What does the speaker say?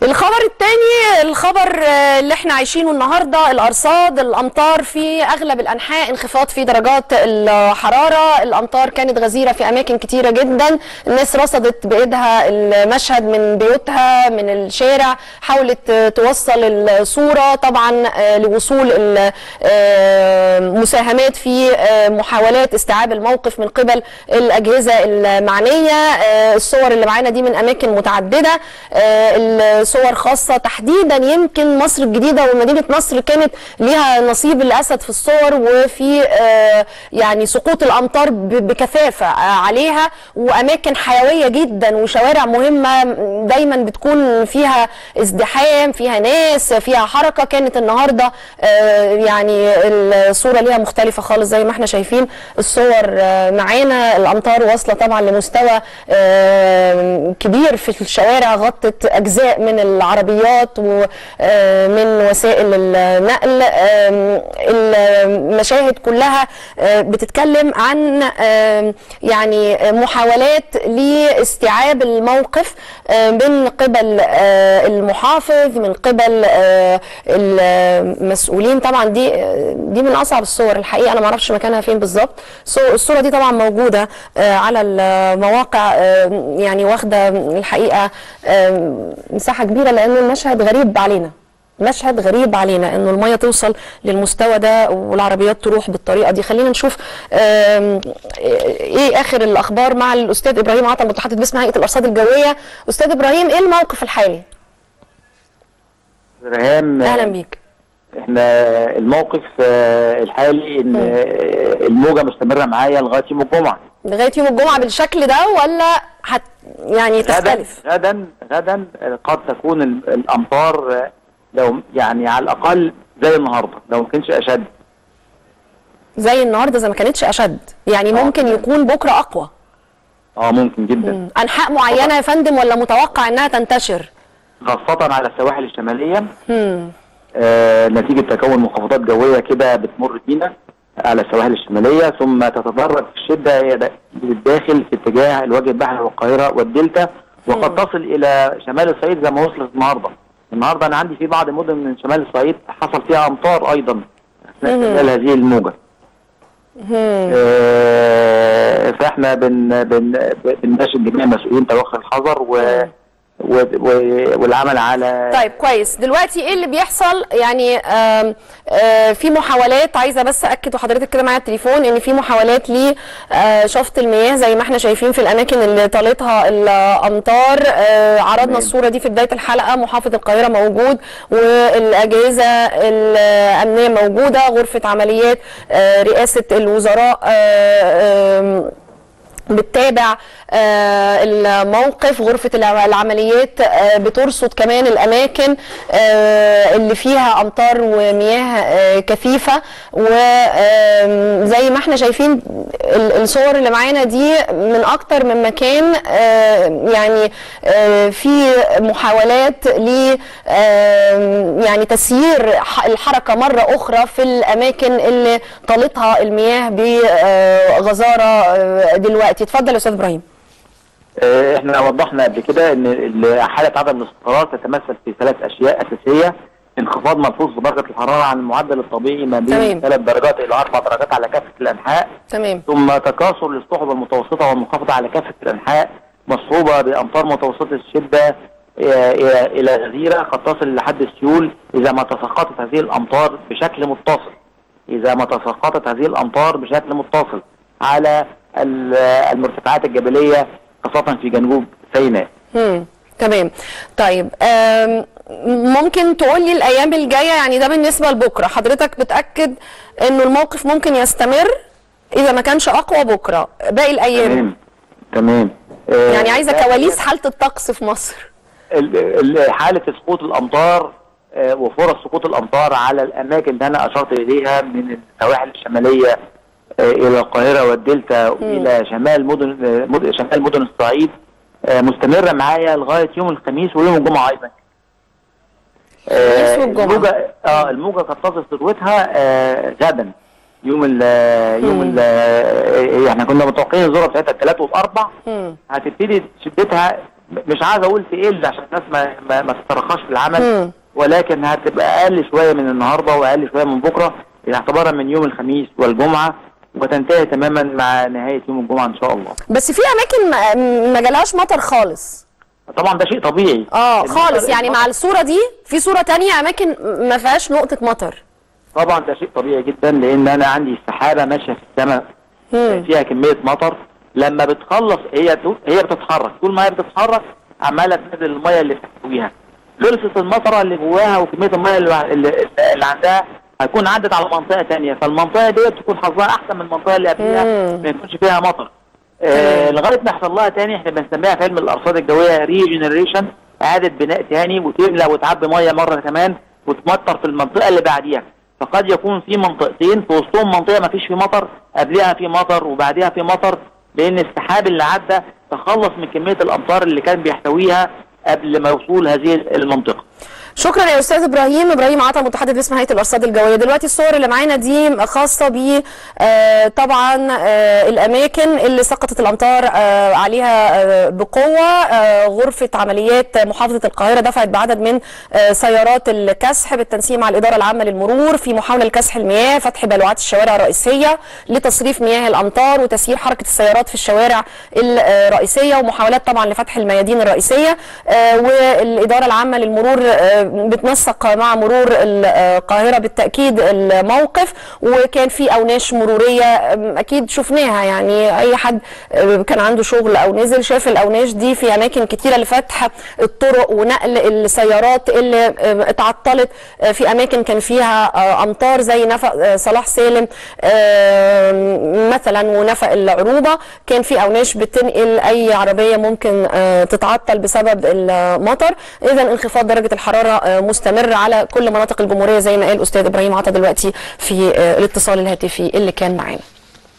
الخبر الثاني الخبر آه، اللي احنا عايشينه النهارده الارصاد الامطار في اغلب الانحاء انخفاض في درجات الحراره الامطار كانت غزيره في اماكن كتيره جدا الناس رصدت بايدها المشهد من بيوتها من الشارع حاولت آه، توصل الصوره طبعا آه، لوصول المساهمات في آه، محاولات استيعاب الموقف من قبل الاجهزه المعنيه آه، الصور اللي معانا دي من اماكن متعدده آه، الصور خاصه تحديدا يمكن مصر الجديده ومدينه نصر كانت ليها نصيب الاسد في الصور وفي آه، يعني سقوط الامطار ب- بكثافه آه، عليها واماكن حيويه جدا وشوارع مهمه دايما بتكون فيها ازدحام فيها ناس فيها حركه كانت النهارده آه، يعني الصوره ليها مختلفه خالص زي ما احنا شايفين الصور آه، معانا الامطار واصله طبعا لمستوى آه، كبير في الشوارع غطت اجزاء من العربيات ومن وسائل النقل آم، المشاهد كلها آه، بتتكلم عن آم، يعني محاولات لاستيعاب الموقف آه، من قبل آه، المحافظ من قبل آه، المسؤولين طبعا دي دي من اصعب الصور الحقيقه انا ما اعرفش مكانها فين بالظبط الصو- الصوره دي طبعا موجوده آه، على المواقع آه، يعني واخده الحقيقه آه، مساحه كبيره لان المشهد غريب علينا مشهد غريب علينا انه الميه توصل للمستوى ده والعربيات تروح بالطريقه دي خلينا نشوف آم، ايه اخر الاخبار مع الاستاذ ابراهيم عطا متحدث باسم هيئه الارصاد الجويه استاذ ابراهيم ايه الموقف الحالي ريهام اهلا بيك احنا الموقف آه، الحالي ان آه، الموجه مستمره معايا لغايه يوم الجمعه لغايه يوم الجمعه بالشكل ده ولا هت يعني غدا تختلف غدا غدا آه، قد تكون ال- الامطار آه، لو يعني على الاقل زي النهارده لو ما كانش اشد زي النهارده زي ما كانتش اشد يعني آه. ممكن يكون بكره اقوى اه ممكن جدا انحاء معينه يا فندم ولا متوقع انها تنتشر خاصه على السواحل الشماليه مم. آه، نتيجه تكون منخفضات جويه كده بتمر بينا على السواحل الشماليه ثم تتدرج في الشده هي د- للداخل في اتجاه الوجه البحري والقاهره والدلتا وقد تصل الى شمال الصعيد زي ما وصلت النهارده. النهارده انا عندي في بعض المدن من شمال الصعيد حصل فيها امطار ايضا اثناء خلال هذه الموجه. آه، فاحنا بن بن بنناشد جميع المسؤولين توخي الحذر و و- و- والعمل على طيب كويس دلوقتي ايه اللي بيحصل يعني آم آه في محاولات عايزه بس اكد وحضرتك كده معايا التليفون ان في محاولات لشفط المياه زي ما احنا شايفين في الاماكن اللي طالتها الامطار آه عرضنا تمام. الصوره دي في بدايه الحلقه محافظ القاهره موجود والاجهزه الامنيه موجوده غرفه عمليات آه رئاسه الوزراء آه آم بتتابع آه، الموقف غرفة الع- العمليات آه، بترصد كمان الأماكن آه، اللي فيها أمطار ومياه آه، كثيفة وزي ما احنا شايفين ال- الصور اللي معانا دي من أكتر من مكان آه، يعني آه، في محاولات ل آه، يعني تسيير ح- الحركة مرة أخرى في الأماكن اللي طالتها المياه بغزارة آه، دلوقتي اتفضل يا أستاذ إبراهيم آه، احنا وضحنا قبل كده ان ال- حاله عدم الاستقرار تتمثل في ثلاث اشياء اساسيه انخفاض ملحوظ في درجه الحراره عن المعدل الطبيعي ما تمام. بين ثلاث درجات الى اربع درجات على كافه الانحاء تمام ثم تكاثر للسحب المتوسطه والمنخفضه على كافه الانحاء مصحوبه بامطار متوسطه الشده آه، الى إلى غزيره قد تصل لحد السيول اذا ما تساقطت هذه الامطار بشكل متصل اذا ما تساقطت هذه الامطار بشكل متصل على ال- المرتفعات الجبليه خاصه في جنوب سيناء مم. تمام طيب آم، ممكن تقول لي الايام الجايه يعني ده بالنسبه لبكره حضرتك بتاكد انه الموقف ممكن يستمر اذا ما كانش اقوى بكره باقي الايام تمام تمام آه، يعني عايزه كواليس حاله الطقس في مصر ال- ال- حاله سقوط الامطار آه، وفرص سقوط الامطار على الاماكن اللي انا اشرت اليها من السواحل الشماليه آه، الى القاهره والدلتا والى شمال مدن آه، مد- شمال مدن الصعيد آه، مستمره معايا لغايه يوم الخميس ويوم الجمعه ايضا الخميس والجمعة. الموجه اه الموجه قد تصل ذروتها آه، غدا يوم ال يوم ال احنا كنا متوقعين الذروه بتاعتها الثلاث والاربع مم. هتبتدي شدتها مش عايز اقول تقل عشان الناس ما ما, ما تترخاش في العمل مم. ولكن هتبقى اقل شويه من النهارده واقل شويه من بكره اعتبارا من يوم الخميس والجمعه وتنتهي تماما مع نهايه يوم الجمعه ان شاء الله. بس في اماكن ما- ما جالهاش مطر خالص طبعا ده شيء طبيعي. اه المطر- خالص يعني مع المطر- الصوره دي في صوره تانية اماكن ما فيهاش نقطه مطر طبعا ده شيء طبيعي جدا لان انا عندي سحابه ماشيه في السماء مم. فيها كميه مطر لما بتخلص هي هي بتتحرك طول ما هي بتتحرك عماله تنزل الميه اللي بتحتويها لبسه المطره اللي جواها وكميه الميه اللي, اللي, اللي عندها هتكون عدت على منطقه ثانيه فالمنطقه ديت تكون حظها احسن من المنطقه اللي قبلها مم. ما يكونش فيها مطر آه لغايه ما يحصل لها تاني احنا بنسميها في علم الارصاد الجويه ريجنريشن اعاده بناء تاني وتملى وتعبي ميه مره كمان وتمطر في المنطقه اللي بعديها فقد يكون في منطقتين في وسطهم منطقه ما فيش في مطر قبلها في مطر وبعديها في مطر لان السحاب اللي عدى تخلص من كميه الامطار اللي كان بيحتويها قبل ما وصول هذه المنطقه شكرا يا استاذ ابراهيم ابراهيم عطا متحدث باسم هيئه الارصاد الجويه دلوقتي الصور اللي معانا دي خاصه ب آه، طبعا آه، الاماكن اللي سقطت الامطار آه، عليها آه، بقوه آه، غرفه عمليات محافظه القاهره دفعت بعدد من آه، سيارات الكسح بالتنسيق مع الاداره العامه للمرور في محاوله لكسح المياه فتح بلوعات الشوارع الرئيسيه لتصريف مياه الامطار وتسيير حركه السيارات في الشوارع الرئيسيه ومحاولات طبعا لفتح الميادين الرئيسيه آه، والاداره العامه للمرور آه، بتنسق مع مرور القاهره بالتاكيد الموقف وكان في اوناش مروريه آم، اكيد شفناها يعني اي حد آه، كان عنده شغل او نزل شاف الاوناش دي في اماكن كتيره لفتح الطرق ونقل السيارات اللي آه، اتعطلت آه، في اماكن كان فيها آه، امطار زي نفق آه، صلاح سالم آه، مثلا ونفق العروبه كان في اوناش بتنقل اي عربيه ممكن آه، تتعطل بسبب المطر اذا انخفاض درجه الحراره آه، مستمر على كل مناطق الجمهوريه زي ما قال استاذ ابراهيم عطا دلوقتي في آه، الاتصال الهاتفي اللي كان معانا